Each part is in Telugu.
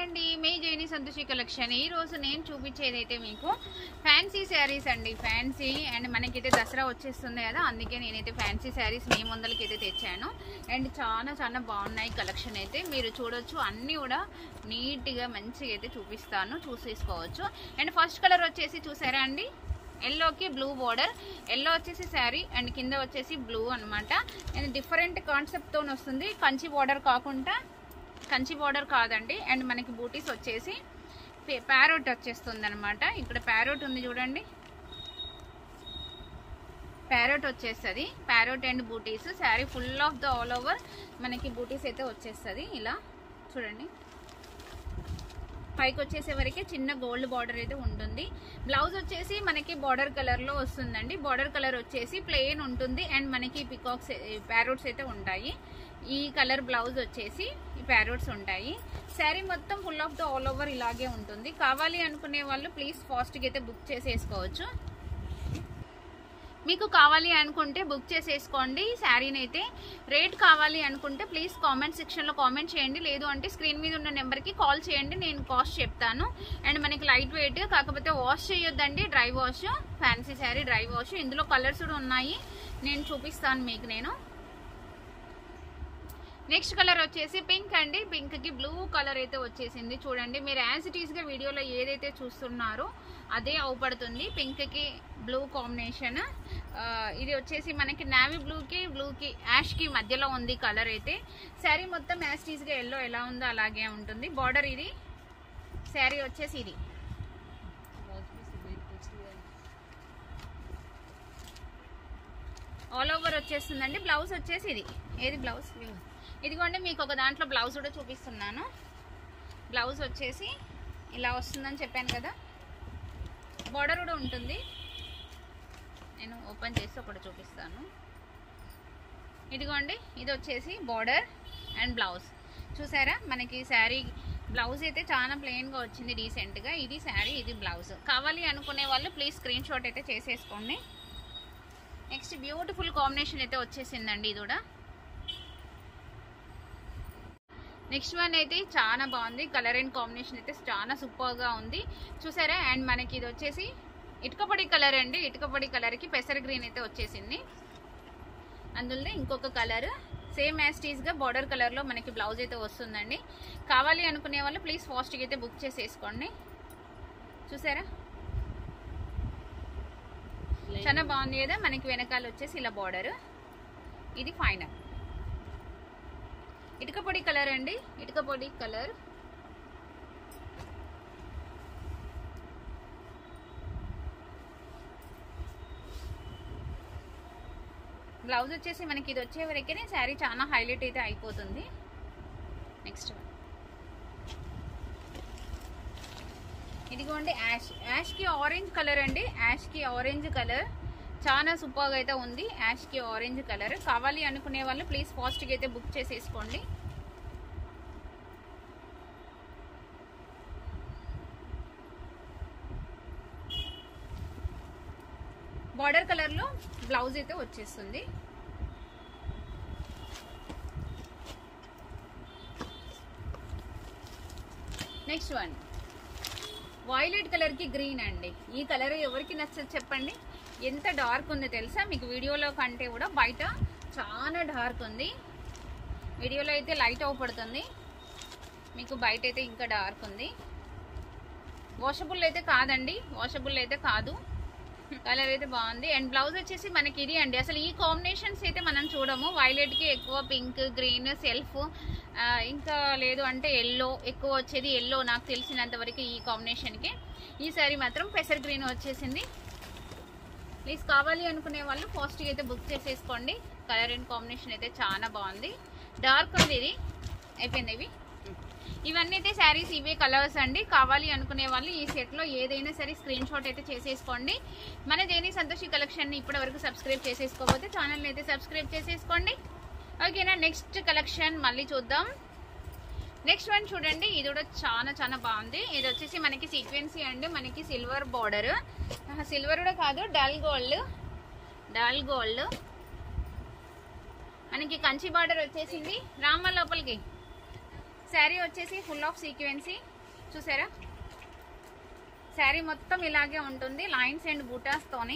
అండి మీ జైని సంతోషి కలెక్షన్ ఈ రోజు నేను చూపించేది అయితే మీకు ఫ్యాన్సీ శారీస్ అండి ఫ్యాన్సీ అండ్ మనకైతే దసరా వచ్చేస్తుంది కదా అందుకే నేనైతే ఫ్యాన్సీ శారీస్ మీ ముందలకి అయితే తెచ్చాను అండ్ చాలా చాలా బాగున్నాయి కలెక్షన్ అయితే మీరు చూడొచ్చు అన్నీ కూడా నీట్గా మంచిగా అయితే చూపిస్తాను చూసేసుకోవచ్చు అండ్ ఫస్ట్ కలర్ వచ్చేసి చూసారా అండి ఎల్లోకి బ్లూ బోర్డర్ ఎల్లో వచ్చేసి శారీ అండ్ కింద వచ్చేసి బ్లూ అనమాట అండ్ డిఫరెంట్ కాన్సెప్ట్తో వస్తుంది కంచి బోర్డర్ కాకుండా కంచి బోర్డర్ కాదండి అండ్ మనకి బూటీస్ వచ్చేసి ప్యారోట్ వచ్చేస్తుంది అనమాట ఇక్కడ ప్యారోట్ ఉంది చూడండి ప్యారోట్ వచ్చేస్తుంది ప్యారోట్ అండ్ బూటీస్ sari full of the all over మనకి బూటీస్ అయితే వచ్చేస్తుంది ఇలా చూడండి పైకి వచ్చేసే వరకే చిన్న గోల్డ్ బార్డర్ అయితే ఉంటుంది బ్లౌజ్ వచ్చేసి మనకి బార్డర్ కలర్ లో వస్తుందండి బార్డర్ కలర్ వచ్చేసి ప్లెయిన్ ఉంటుంది అండ్ మనకి పికాక్స్ ప్యారోట్స్ అయితే ఉంటాయి ఈ కలర్ బ్లౌజ్ వచ్చేసి ఈ ప్యారోట్స్ ఉంటాయి శారీ మొత్తం full of the all over ఇలాగే ఉంటుంది కావాలి అనుకునే వాళ్ళు ప్లీజ్ ఫాస్ట్గా అయితే బుక్ చేసేసుకోవచ్చు మీకు కావాలి అనుకుంటే బుక్ చేసేసుకోండి శారీని అయితే రేట్ కావాలి అనుకుంటే ప్లీజ్ కామెంట్ సెక్షన్లో కామెంట్ చేయండి లేదు అంటే స్క్రీన్ మీద ఉన్న నెంబర్కి కాల్ చేయండి నేను కాస్ట్ చెప్తాను అండ్ మనకి లైట్ వెయిట్ కాకపోతే వాష్ చేయొద్దండి dry wash fancy sari dry wash ఇందులో కలర్స్ కూడా ఉన్నాయి నేను చూపిస్తాను మీకు నేను నెక్స్ట్ కలర్ వచ్చేసి పింక్ అండి పింక్ కి బ్లూ కలర్ అయితే వచ్చేసింది చూడండి మీరు యాజ్ ఇట్ ఈస్ గా వీడియోలో ఏదైతే చూస్తున్నారో అదే అవుపడుతుంది పింక్ కి బ్లూ కాంబినేషన్ ఇది వచ్చేసి మనకి నావీ బ్లూకి బ్లూకి యాష్కి మధ్యలో ఉంది కలర్ అయితే శారీ మొత్తం యాజ్ టీస్ గా ఎల్లో ఎలా ఉందో అలాగే ఉంటుంది బార్డర్ ఇది శారీ వచ్చేసి ఇది ఆల్ ఓవర్ వచ్చేస్తుందండి బ్లౌజ్ వచ్చేసి ఇది ఏది బ్లౌజ్ ఇదిగోండి మీకు ఒక దాంట్లో బ్లౌజ్ కూడా చూపిస్తున్నాను బ్లౌజ్ వచ్చేసి ఇలా వస్తుందని చెప్పాను కదా బార్డర్ కూడా ఉంటుంది నేను ఓపెన్ చేసి ఒకటి చూపిస్తాను ఇదిగోండి ఇది వచ్చేసి బార్డర్ అండ్ బ్లౌజ్ చూసారా మనకి శారీ బ్లౌజ్ అయితే చాలా ప్లెయిన్గా వచ్చింది డీసెంట్గా ఇది శారీ ఇది బ్లౌజ్ కావాలి అనుకునే వాళ్ళు ప్లీజ్ స్క్రీన్ షాట్ అయితే చేసేసుకోండి నెక్స్ట్ బ్యూటిఫుల్ కాంబినేషన్ అయితే వచ్చేసిందండి ఇది కూడా నెక్స్ట్ వన్ అయితే చాలా బాగుంది కలర్ అండ్ కాంబినేషన్ అయితే చాలా సూపర్గా ఉంది చూసారా అండ్ మనకి ఇది వచ్చేసి ఇటుకపొడి కలర్ అండి ఇటుకపొడి కలర్కి పెసర గ్రీన్ అయితే వచ్చేసింది అందులో ఇంకొక కలర్ సేమ్ యాస్టీస్గా బార్డర్ కలర్లో మనకి బ్లౌజ్ అయితే వస్తుందండి కావాలి అనుకునే వాళ్ళు ప్లీజ్ ఫాస్ట్గా అయితే బుక్ చేసేసుకోండి చూసారా చాలా బాగుంది కదా మనకి వెనకాల వచ్చేసి ఇలా బార్డర్ ఇది ఫైనల్ ఇటుక పొడి కలర్ అండి ఇటుక పొడి కలర్ బ్లౌజ్ వచ్చేసి మనకి ఇది వచ్చే వరకే శారీ చాలా హైలైట్ అయితే అయిపోతుంది నెక్స్ట్ ఇదిగోండి యాష్ యాష్కి ఆరెంజ్ కలర్ అండి యాష్కి ఆరెంజ్ కలర్ చాలా సూపర్గా అయితే ఉంది యాష్కి ఆరెంజ్ కలర్ కావాలి అనుకునే వాళ్ళు ప్లీజ్ ఫాస్ట్గా అయితే బుక్ చేసేసుకోండి బార్డర్ కలర్లో బ్లౌజ్ అయితే వచ్చేస్తుంది నెక్స్ట్ వన్ వైలెట్ కలర్కి గ్రీన్ అండి ఈ కలర్ ఎవరికి నచ్చదు చెప్పండి ఎంత డార్క్ ఉందో తెలుసా మీకు వీడియోలో కంటే కూడా బయట చాలా డార్క్ ఉంది వీడియోలో అయితే లైట్ అవపడుతుంది మీకు బయట అయితే ఇంకా డార్క్ ఉంది వాషబుల్ అయితే కాదండి వాషబుల్ అయితే కాదు కలర్ అయితే బాగుంది అండ్ బ్లౌజ్ వచ్చేసి మనకి ఇది అండి అసలు ఈ కాంబినేషన్స్ అయితే మనం చూడము వైలెట్కి ఎక్కువ పింక్ గ్రీన్ సెల్ఫ్ ఇంకా లేదు అంటే ఎల్లో ఎక్కువ వచ్చేది ఎల్లో నాకు తెలిసినంత వరకు ఈ కాంబినేషన్కి ఈ సారీ మాత్రం పెసర్ గ్రీన్ వచ్చేసింది ప్లీజ్ కావాలి అనుకునే వాళ్ళు ఫాస్ట్గా అయితే బుక్ చేసేసుకోండి కలర్ అండ్ కాంబినేషన్ అయితే చాలా బాగుంది డార్క్ ఉంది ఇది అయిపోయింది ఇవి ఇవన్నీ అయితే శారీస్ ఇవే కలర్స్ అండి కావాలి అనుకునే వాళ్ళు ఈ సెట్లో ఏదైనా సరే స్క్రీన్ షాట్ అయితే చేసేసుకోండి మన జేని సంతోషి కలెక్షన్ని ఇప్పటి వరకు సబ్స్క్రైబ్ చేసేసుకోకపోతే ఛానల్ని అయితే సబ్స్క్రైబ్ చేసేసుకోండి ఓకేనా నెక్స్ట్ కలెక్షన్ మళ్ళీ చూద్దాం నెక్స్ట్ వన్ చూడండి ఇది కూడా చాలా చాలా బాగుంది ఇది వచ్చేసి మనకి సీక్వెన్సీ అండి మనకి సిల్వర్ బార్డర్ సిల్వర్ కూడా కాదు డల్ గోల్డ్ డల్ గోల్డ్ మనకి కంచి బార్డర్ వచ్చేసింది రామ లోపలికి శారీ వచ్చేసి ఫుల్ ఆఫ్ సీక్వెన్సీ చూసారా శారీ మొత్తం ఇలాగే ఉంటుంది లైన్స్ అండ్ బూటాస్ తోని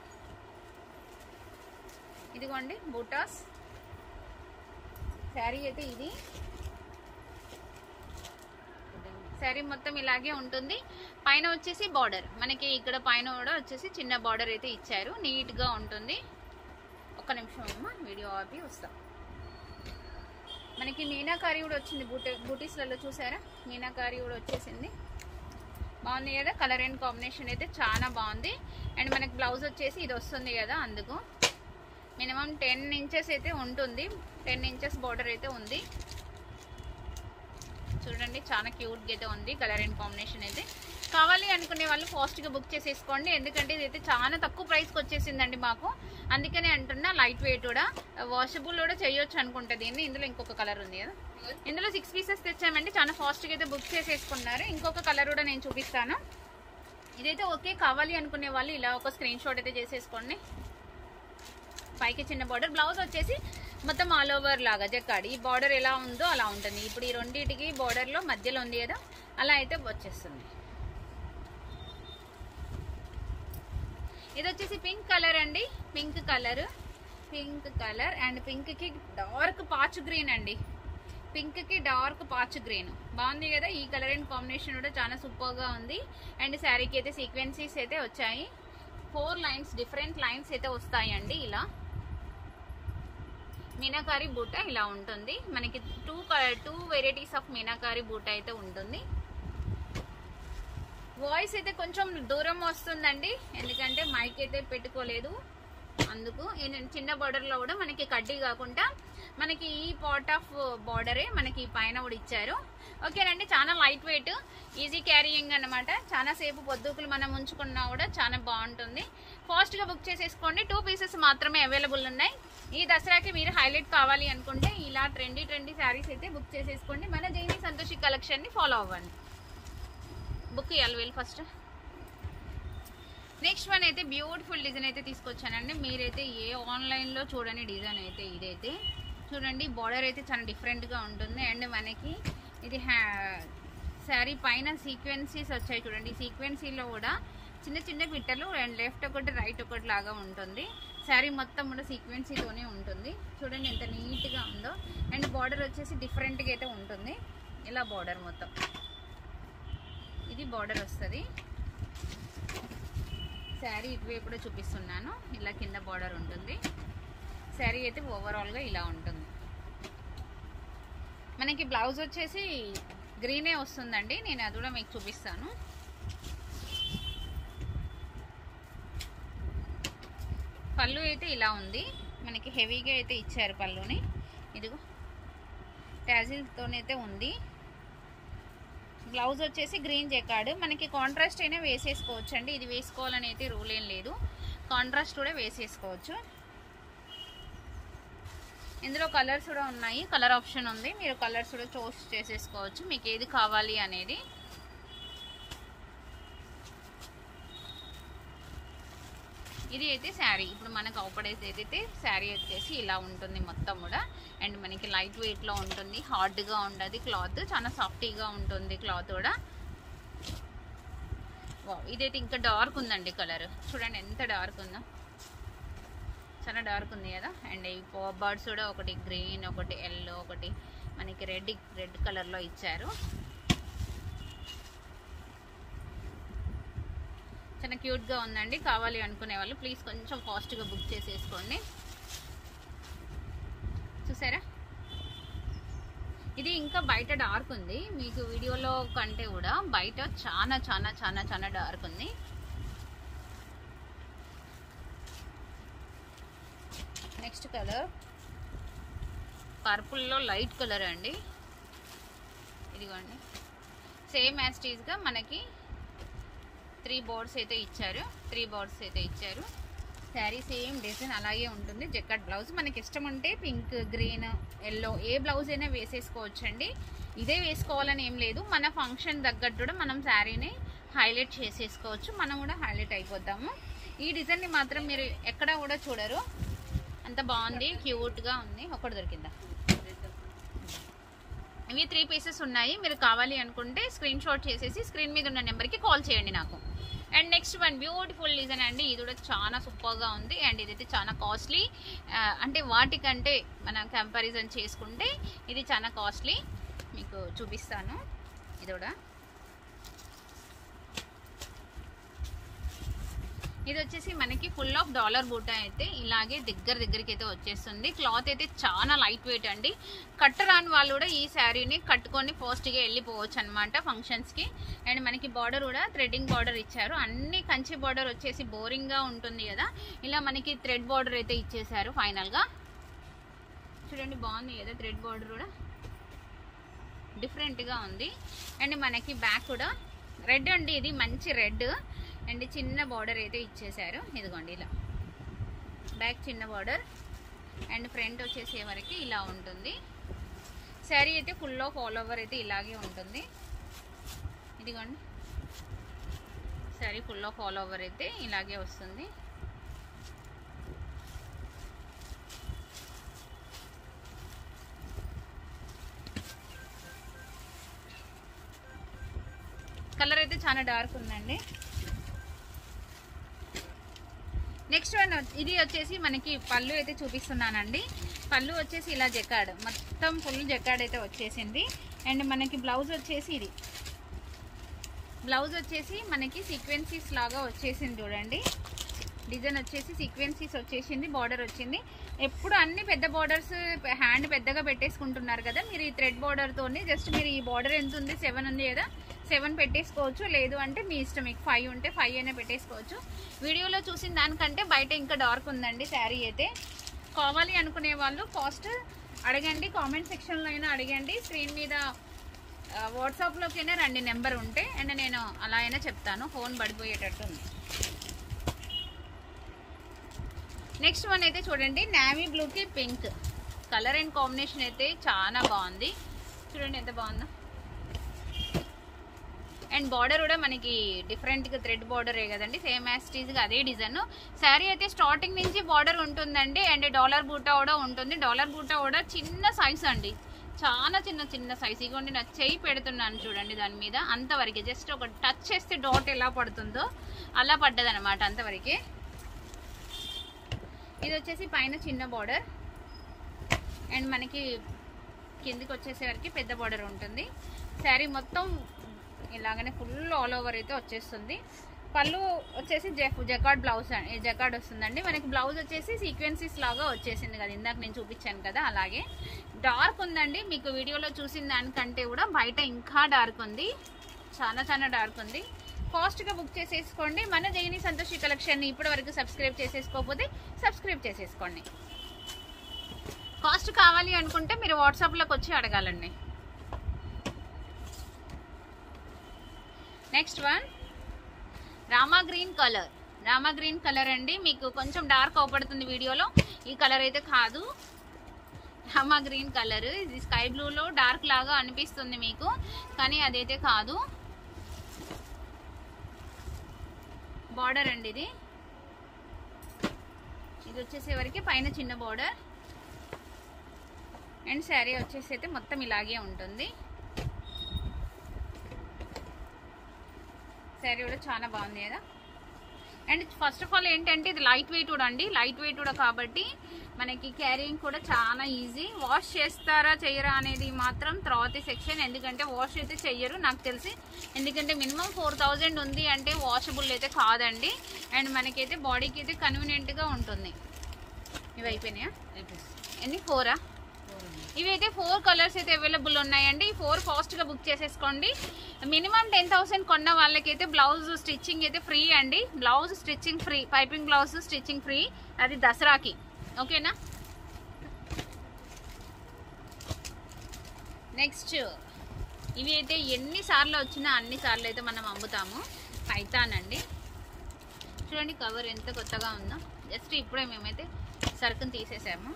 ఇదిగోండి బూటాస్ శారీ అయితే ఇది శారీ మొత్తం ఇలాగే ఉంటుంది పైన వచ్చేసి బార్డర్ మనకి ఇక్కడ పైన కూడా వచ్చేసి చిన్న బార్డర్ అయితే ఇచ్చారు నీట్ గా ఉంటుంది ఒక నిమిషం అమ్మ వీడియో ఆపి వస్తాం మనకి మీనాకారి కూడా వచ్చింది బూట బూటీస్లలో చూసారా మీనాకారి కూడా వచ్చేసింది బాగుంది కదా కలర్ అండ్ కాంబినేషన్ అయితే చాలా బాగుంది అండ్ మనకి బ్లౌజ్ వచ్చేసి ఇది వస్తుంది కదా అందుకు మినిమం టెన్ ఇంచెస్ అయితే ఉంటుంది టెన్ ఇంచెస్ బార్డర్ అయితే ఉంది చూడండి చాలా క్యూట్గా అయితే ఉంది కలర్ అండ్ కాంబినేషన్ అయితే కావాలి అనుకునే వాళ్ళు ఫాస్ట్గా బుక్ చేసేసుకోండి ఎందుకంటే ఇది అయితే చాలా తక్కువ ప్రైస్కి వచ్చేసిందండి మాకు అందుకనే అంటున్నా లైట్ వెయిట్ కూడా వాషబుల్ కూడా చేయొచ్చు అనుకుంటా దీన్ని ఇందులో ఇంకొక కలర్ ఉంది కదా ఇందులో సిక్స్ పీసెస్ తెచ్చామండి చాలా ఫాస్ట్గా అయితే బుక్ చేసేసుకున్నారు ఇంకొక కలర్ కూడా నేను చూపిస్తాను ఇదైతే ఓకే కావాలి అనుకునే వాళ్ళు ఇలా ఒక స్క్రీన్ షాట్ అయితే చేసేసుకోండి పైకి చిన్న బార్డర్ బ్లౌజ్ వచ్చేసి మొత్తం ఆల్ ఓవర్ లాగా జక్కాడి ఈ బార్డర్ ఎలా ఉందో అలా ఉంటుంది ఇప్పుడు ఈ రెండింటికి బార్డర్లో మధ్యలో ఉంది కదా అలా అయితే వచ్చేస్తుంది ఇది వచ్చేసి పింక్ కలర్ అండి pink colour pink colour and pink కి డార్క్ పాచ్ గ్రీన్ అండి పింక్ కి డార్క్ పాచ్ గ్రీన్ బాగుంది కదా ఈ కలర్ అండ్ కాంబినేషన్ కూడా చాలా సూపర్ గా ఉంది అండ్ శారీకి అయితే సీక్వెన్సీస్ అయితే వచ్చాయి ఫోర్ లైన్స్ డిఫరెంట్ లైన్స్ అయితే వస్తాయండి ఇలా మీనాకారి బూట ఇలా ఉంటుంది మనకి టూ టూ వెరైటీస్ ఆఫ్ మీనాకారి బూట అయితే ఉంటుంది వాయిస్ అయితే కొంచెం దూరం వస్తుందండి ఎందుకంటే మైక్ అయితే పెట్టుకోలేదు అందుకు ఈ చిన్న border లో కూడా మనకి కడ్డీ కాకుండా మనకి ఈ పార్ట్ ఆఫ్ బార్డరే మనకి పైన కూడా ఇచ్చారు ఓకేనండి చాలా లైట్ వెయిట్ ఈజీ క్యారీయింగ్ అనమాట చాలా సేపు పొద్దుకులు మనం ఉంచుకున్నా కూడా చాలా బాగుంటుంది ఫాస్ట్ గా బుక్ చేసేసుకోండి టూ పీసెస్ మాత్రమే అవైలబుల్ ఉన్నాయి ఈ దసరాకి మీరు హైలైట్ కావాలి అనుకుంటే ఇలా ట్రెండీ ట్రెండీ శారీస్ అయితే బుక్ చేసేసుకోండి మన జైని సంతోషి కలెక్షన్ ని ఫాలో అవ్వండి బుక్ ఇవ్వాలి వీళ్ళు ఫస్ట్ నెక్స్ట్ వన్ అయితే బ్యూటిఫుల్ డిజైన్ అయితే తీసుకొచ్చానండి మీరైతే ఏ ఆన్లైన్లో చూడని డిజైన్ అయితే ఇదైతే చూడండి బార్డర్ అయితే చాలా డిఫరెంట్గా ఉంటుంది అండ్ మనకి ఇది హ్యా శారీ పైన సీక్వెన్సీస్ వచ్చాయి చూడండి సీక్వెన్సీలో కూడా చిన్న చిన్న పిట్టలు అండ్ లెఫ్ట్ ఒకటి రైట్ ఒకటి లాగా ఉంటుంది శారీ మొత్తం కూడా సీక్వెన్సీతోనే ఉంటుంది చూడండి ఎంత నీట్గా ఉందో అండ్ బార్డర్ వచ్చేసి డిఫరెంట్గా అయితే ఉంటుంది ఇలా బార్డర్ మొత్తం ఇది బార్డర్ వస్తుంది శారీ ఇటువైపు కూడా చూపిస్తున్నాను ఇలా కింద బార్డర్ ఉంటుంది శారీ అయితే ఓవరాల్గా ఇలా ఉంటుంది మనకి బ్లౌజ్ వచ్చేసి గ్రీనే వస్తుందండి నేను అది కూడా మీకు చూపిస్తాను పళ్ళు అయితే ఇలా ఉంది మనకి హెవీగా అయితే ఇచ్చారు పళ్ళుని ఇదిగో ట్యాజిల్తోనైతే ఉంది బ్లౌజ్ వచ్చేసి గ్రీన్ జెకార్డ్ మనకి కాంట్రాస్ట్ అయినా వేసేసుకోవచ్చు అండి ఇది వేసుకోవాలని అయితే రూల్ ఏం లేదు కాంట్రాస్ట్ కూడా వేసేసుకోవచ్చు ఇందులో కలర్స్ కూడా ఉన్నాయి కలర్ ఆప్షన్ ఉంది మీరు కలర్స్ కూడా చూస్ చేసేసుకోవచ్చు మీకు ఏది కావాలి అనేది ఇది అయితే శారీ ఇప్పుడు మనకు అవుపడేది ఏదైతే శారీ వచ్చేసి ఇలా ఉంటుంది మొత్తం కూడా అండ్ మనకి లైట్ వెయిట్లో ఉంటుంది హార్డ్గా ఉండదు క్లాత్ చాలా సాఫ్టీగా ఉంటుంది క్లాత్ కూడా వావ్, ఇదైతే ఇంకా డార్క్ ఉందండి కలర్ చూడండి ఎంత డార్క్ ఉందో చాలా డార్క్ ఉంది కదా అండ్ ఈ బర్డ్స్ కూడా ఒకటి గ్రీన్ ఒకటి ఎల్లో ఒకటి మనకి రెడ్ రెడ్ కలర్లో ఇచ్చారు చాలా క్యూట్గా ఉందండి కావాలి అనుకునే వాళ్ళు ప్లీజ్ కొంచెం ఫాస్ట్గా బుక్ చేసేసుకోండి చూసారా ఇది ఇంకా బయట డార్క్ ఉంది మీకు వీడియోలో కంటే కూడా బయట చాలా చాలా చాలా చాలా డార్క్ ఉంది నెక్స్ట్ కలర్ పర్పుల్లో లైట్ కలర్ అండి ఇదిగోండి సేమ్ యాస్టీస్గా మనకి త్రీ బోర్డ్స్ అయితే ఇచ్చారు త్రీ బోర్డ్స్ అయితే ఇచ్చారు శారీ సేమ్ డిజైన్ అలాగే ఉంటుంది జెక్కట్ బ్లౌజ్ మనకి ఇష్టం ఉంటే పింక్ గ్రీన్ ఎల్లో ఏ బ్లౌజ్ అయినా వేసేసుకోవచ్చండి ఇదే వేసుకోవాలని ఏం లేదు మన ఫంక్షన్ తగ్గట్టు కూడా మనం శారీని హైలైట్ చేసేసుకోవచ్చు మనం కూడా హైలైట్ అయిపోతాము ఈ డిజైన్ని మాత్రం మీరు ఎక్కడ కూడా చూడరు అంత బాగుంది క్యూట్గా ఉంది ఒకటి దొరికిందా ఇవి త్రీ పీసెస్ ఉన్నాయి మీరు కావాలి అనుకుంటే స్క్రీన్ షాట్ చేసేసి స్క్రీన్ మీద ఉన్న నెంబర్కి కాల్ చేయండి నాకు and next one beautiful design అండి ఇది కూడా చాలా సూపర్గా ఉంది అండ్ ఇదైతే చాలా కాస్ట్లీ అంటే వాటికంటే మనం కంపారిజన్ చేసుకుంటే ఇది చాలా కాస్ట్లీ మీకు చూపిస్తాను ఇది కూడా ఇది వచ్చేసి మనకి ఫుల్ ఆఫ్ డాలర్ బూటా అయితే ఇలాగే దగ్గర దగ్గరికి అయితే వచ్చేస్తుంది క్లాత్ అయితే చాలా లైట్ వెయిట్ అండి కట్టరాని వాళ్ళు కూడా ఈ శారీని కట్టుకొని ఫాస్ట్గా వెళ్ళిపోవచ్చు అనమాట ఫంక్షన్స్కి అండ్ మనకి బార్డర్ కూడా థ్రెడ్డింగ్ బార్డర్ ఇచ్చారు అన్ని కంచి బార్డర్ వచ్చేసి బోరింగ్గా ఉంటుంది కదా ఇలా మనకి థ్రెడ్ బార్డర్ అయితే ఇచ్చేసారు ఫైనల్గా చూడండి బాగుంది కదా థ్రెడ్ బార్డర్ కూడా డిఫరెంట్గా ఉంది అండ్ మనకి బ్యాక్ కూడా రెడ్ అండి ఇది మంచి రెడ్ అండ్ చిన్న బార్డర్ అయితే ఇచ్చేసారు ఇదిగోండి ఇలా బ్యాక్ చిన్న బార్డర్ అండ్ ఫ్రంట్ వచ్చేసే వరకు ఇలా ఉంటుంది శారీ అయితే ఫుల్ ఆఫ్ ఆల్ ఓవర్ అయితే ఇలాగే ఉంటుంది ఇదిగోండి sari full of all over అయితే ఇలాగే వస్తుంది కలర్ అయితే చాలా డార్క్ ఉందండి నెక్స్ట్ వన్ ఇది వచ్చేసి మనకి పళ్ళు అయితే చూపిస్తున్నానండి పళ్ళు వచ్చేసి ఇలా జెకాడ్ మొత్తం ఫుల్ జెకాడ్ అయితే వచ్చేసింది అండ్ మనకి బ్లౌజ్ వచ్చేసి ఇది బ్లౌజ్ వచ్చేసి మనకి సీక్వెన్సీస్ లాగా వచ్చేసింది చూడండి డిజైన్ వచ్చేసి సీక్వెన్సీస్ వచ్చేసింది బార్డర్ వచ్చింది ఎప్పుడు అన్ని పెద్ద బార్డర్స్ హ్యాండ్ పెద్దగా పెట్టేసుకుంటున్నారు కదా మీరు ఈ థ్రెడ్ బార్డర్తోని జస్ట్ మీరు ఈ బార్డర్ ఎంత ఉంది సెవెన్ ఉంది కదా సెవెన్ పెట్టేసుకోవచ్చు లేదు అంటే మీ ఇష్టం మీకు ఫైవ్ ఉంటే ఫైవ్ అయినా పెట్టేసుకోవచ్చు వీడియోలో చూసిన దానికంటే బయట ఇంకా డార్క్ ఉందండి శారీ అయితే కావాలి అనుకునే వాళ్ళు కాస్ట్ అడగండి కామెంట్ సెక్షన్లో అయినా అడగండి స్క్రీన్ మీద వాట్సాప్లోకైనా రండి నెంబర్ ఉంటే అండ్ నేను అలా అయినా చెప్తాను ఫోన్ పడిపోయేటట్టు ఉంది నెక్స్ట్ వన్ అయితే చూడండి నావీ బ్లూకి పింక్ కలర్ అండ్ కాంబినేషన్ అయితే చాలా బాగుంది చూడండి ఎంత బాగుందో అండ్ బార్డర్ కూడా మనకి డిఫరెంట్గా థ్రెడ్ బార్డరే కదండి సేమ్ యాస్టీజ్గా అదే డిజైన్ శారీ అయితే స్టార్టింగ్ నుంచి బార్డర్ ఉంటుందండి అండ్ డాలర్ బూటా కూడా ఉంటుంది డాలర్ బూటా కూడా చిన్న సైజ్ అండి చాలా చిన్న చిన్న సైజ్ ఇగోండి నా చెయ్యి పెడుతున్నాను చూడండి దాని మీద అంతవరకే జస్ట్ ఒక టచ్ చేస్తే డాట్ ఎలా పడుతుందో అలా పడ్డదనమాట అంతవరకే ఇది వచ్చేసి పైన చిన్న బార్డర్ అండ్ మనకి కిందికి వచ్చేసరికి పెద్ద బార్డర్ ఉంటుంది శారీ మొత్తం ఇలాగనే ఫుల్ ఆల్ ఓవర్ అయితే వచ్చేస్తుంది పళ్ళు వచ్చేసి జెఫ్ జకాడ్ బ్లౌజ్ జకాడ్ వస్తుందండి మనకి బ్లౌజ్ వచ్చేసి సీక్వెన్సీస్ లాగా వచ్చేసింది కదా ఇందాక నేను చూపించాను కదా అలాగే డార్క్ ఉందండి మీకు వీడియోలో చూసిన దానికంటే కూడా బయట ఇంకా డార్క్ ఉంది చాలా చాలా డార్క్ ఉంది ఫాస్ట్గా బుక్ చేసేసుకోండి మన జైని సంతోషి కలెక్షన్ని ఇప్పటి వరకు సబ్స్క్రైబ్ చేసేసుకోకపోతే సబ్స్క్రైబ్ చేసేసుకోండి కాస్ట్ కావాలి అనుకుంటే మీరు వాట్సాప్లోకి వచ్చి అడగాలండి next one Rama green colour Rama green colour అండి మీకు కొంచెం డార్క్ అవపడుతుంది వీడియోలో ఈ కలర్ అయితే కాదు రామా గ్రీన్ కలర్ ఇది స్కై బ్లూలో డార్క్ లాగా అనిపిస్తుంది మీకు కానీ అదైతే కాదు బార్డర్ అండి ఇది ఇది వచ్చేసేవరకు పైన చిన్న బార్డర్ అండ్ శారీ వచ్చేసి అయితే మొత్తం ఇలాగే ఉంటుంది శారీ కూడా చాలా బాగుంది కదా అండ్ ఫస్ట్ ఆఫ్ ఆల్ ఏంటంటే ఇది లైట్ వెయిట్ కూడా అండి లైట్ వెయిట్ కూడా కాబట్టి మనకి క్యారింగ్ కూడా చాలా ఈజీ వాష్ చేస్తారా చెయ్యరా అనేది మాత్రం తర్వాత సెక్షన్ ఎందుకంటే వాష్ అయితే చెయ్యరు నాకు తెలిసి ఎందుకంటే మినిమం ఫోర్ థౌజండ్ ఉంది అంటే వాషబుల్ అయితే కాదండి అండ్ మనకైతే బాడీకి అయితే కన్వీనియంట్గా ఉంటుంది ఇవి అయిపోయినాయా ఎన్ని ఫోరా ఇవైతే ఫోర్ కలర్స్ అయితే అవైలబుల్ ఉన్నాయండి ఈ ఫోర్ ఫాస్ట్గా బుక్ చేసేసుకోండి మినిమం టెన్ థౌసండ్ కొన్న వాళ్ళకైతే బ్లౌజ్ స్టిచ్చింగ్ అయితే ఫ్రీ అండి blouse stitching free piping blouse stitching free అది దసరాకి ఓకేనా నెక్స్ట్ ఇవి అయితే ఎన్నిసార్లు వచ్చినా అన్ని సార్లు అయితే మనం అమ్ముతాము పైతానండి చూడండి కవర్ ఎంత కొత్తగా ఉందో జస్ట్ ఇప్పుడే మేమైతే సరుకుని తీసేసాము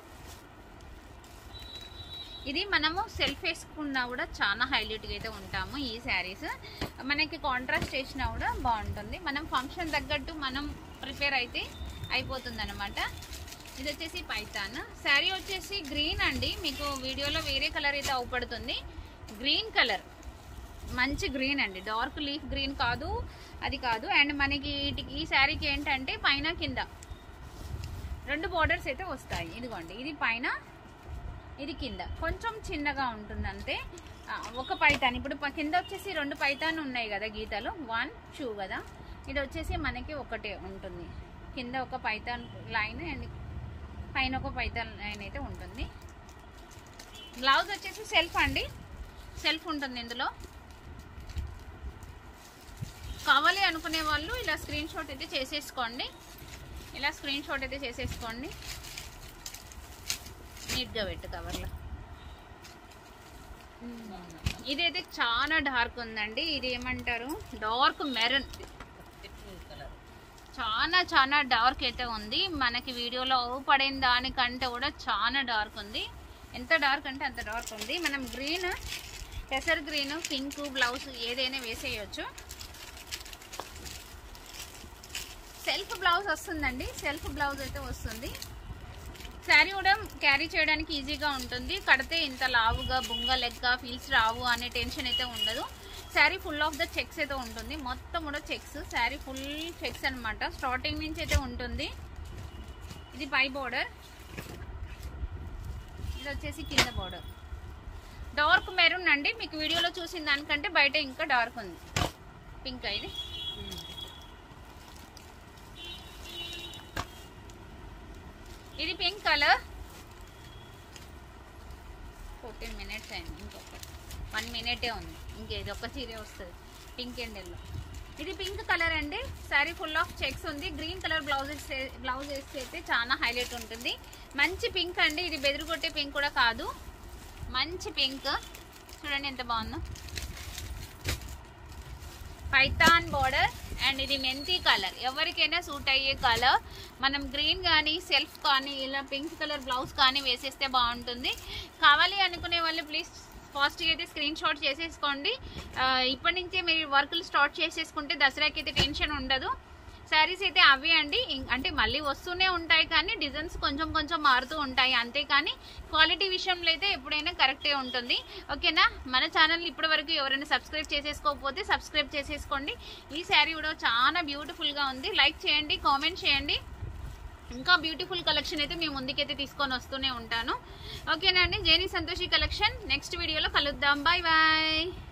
ఇది మనము సెల్ఫ్ వేసుకున్నా కూడా చాలా హైలైట్గా అయితే ఉంటాము ఈ శారీస్ మనకి కాంట్రాస్ట్ చేసినా కూడా బాగుంటుంది మనం ఫంక్షన్ తగ్గట్టు మనం ప్రిపేర్ అయితే అయిపోతుంది అనమాట ఇది వచ్చేసి పైతాన్ శారీ వచ్చేసి గ్రీన్ అండి మీకు వీడియోలో వేరే కలర్ అయితే అవుపడుతుంది గ్రీన్ కలర్ మంచి గ్రీన్ అండి డార్క్ లీఫ్ గ్రీన్ కాదు అది కాదు అండ్ మనకి వీటికి ఈ శారీకి ఏంటంటే పైన కింద రెండు బోర్డర్స్ అయితే వస్తాయి ఇదిగోండి ఇది పైన ఇది కింద కొంచెం చిన్నగా ఉంటుంది అంతే ఆ, ఒక పైతాన్ ఇప్పుడు ప- కింద వచ్చేసి రెండు పైతాన్ ఉన్నాయి కదా గీతలు వన్ టూ కదా ఇది వచ్చేసి మనకి ఒకటే ఉంటుంది కింద ఒక పైతాన్ లైన్ అండ్ పైన ఒక పైతాన్ లైన్ అయితే ఉంటుంది బ్లౌజ్ వచ్చేసి సెల్ఫ్ అండి సెల్ఫ్ ఉంటుంది ఇందులో కావాలి అనుకునే వాళ్ళు ఇలా స్క్రీన్ షాట్ అయితే చేసేసుకోండి ఇలా స్క్రీన్ షాట్ అయితే చేసేసుకోండి నీట్గా పెట్టు కవర్లో ఇదైతే చాలా డార్క్ ఉందండి ఇది ఏమంటారు డార్క్ మెరూన్ చాలా చాలా డార్క్ అయితే ఉంది మనకి వీడియోలో పడిన దానికంటే కూడా చాలా డార్క్ ఉంది ఎంత డార్క్ అంటే అంత డార్క్ ఉంది మనం గ్రీన్ పెసర్ గ్రీన్ పింక్ బ్లౌజ్ ఏదైనా వేసేయచ్చు సెల్ఫ్ బ్లౌజ్ వస్తుందండి సెల్ఫ్ బ్లౌజ్ అయితే వస్తుంది శారీ కూడా క్యారీ చేయడానికి ఈజీగా ఉంటుంది కడితే ఇంత లావుగా బుంగ లెక్క ఫీల్స్ రావు అనే టెన్షన్ అయితే ఉండదు sari full of the checks అయితే ఉంటుంది మొత్తం కూడా చెక్స్ శారీ ఫుల్ చెక్స్ అన్నమాట స్టార్టింగ్ నుంచి అయితే ఉంటుంది ఇది పై బోర్డర్ ఇది వచ్చేసి కింద బోర్డర్ డార్క్ మెరూన్ అండి మీకు వీడియోలో చూసిన దానికంటే బయట ఇంకా డార్క్ ఉంది పింక్ ఇది ఇది పింక్ కలర్ ఫోర్టీన్ మినిట్స్ అయింది ఇంకొకటి వన్ మినిటే ఉంది ఇంకేది ఒక చీరే వస్తుంది పింక్ అండ్ ఎల్లో ఇది పింక్ కలర్ అండి శారీ ఫుల్ ఆఫ్ చెక్స్ ఉంది గ్రీన్ కలర్ బ్లౌజ్ బ్లౌజ్ వేస్తే అయితే చాలా హైలైట్ ఉంటుంది మంచి పింక్ అండి ఇది బెదిరి కొట్టే పింక్ కూడా కాదు మంచి పింక్ చూడండి ఎంత బాగుందో పైతాన్ బోర్డర్ అండ్ ఇది మెంతి కలర్ ఎవరికైనా సూట్ అయ్యే కలర్ మనం గ్రీన్ కానీ సెల్ఫ్ కానీ ఇలా పింక్ కలర్ బ్లౌజ్ కానీ వేసేస్తే బాగుంటుంది కావాలి అనుకునే వాళ్ళు ప్లీజ్ ఫాస్ట్గా అయితే స్క్రీన్ షాట్ చేసేసుకోండి ఆ, ఇప్పటి నుంచే మీరు వర్కులు స్టార్ట్ చేసేసుకుంటే దసరాకి అయితే టెన్షన్ ఉండదు శారీస్ అయితే అవే అండి ఇం- అంటే మళ్ళీ వస్తూనే ఉంటాయి కానీ డిజైన్స్ కొంచెం కొంచెం మారుతూ ఉంటాయి అంతేకాని క్వాలిటీ విషయంలో అయితే ఎప్పుడైనా కరెక్టే ఉంటుంది ఓకేనా మన ఛానల్ ఇప్పటి వరకు ఎవరైనా సబ్స్క్రైబ్ చేసేసుకోకపోతే సబ్స్క్రైబ్ చేసేసుకోండి ఈ శారీ కూడా చాలా బ్యూటిఫుల్గా ఉంది లైక్ చేయండి కామెంట్ చేయండి ఇంకా బ్యూటిఫుల్ కలెక్షన్ అయితే మీ ముందుకైతే తీసుకొని వస్తూనే ఉంటాను ఓకేనా అండి జేనీ సంతోషి కలెక్షన్ నెక్స్ట్ వీడియోలో కలుద్దాం బాయ్ బాయ్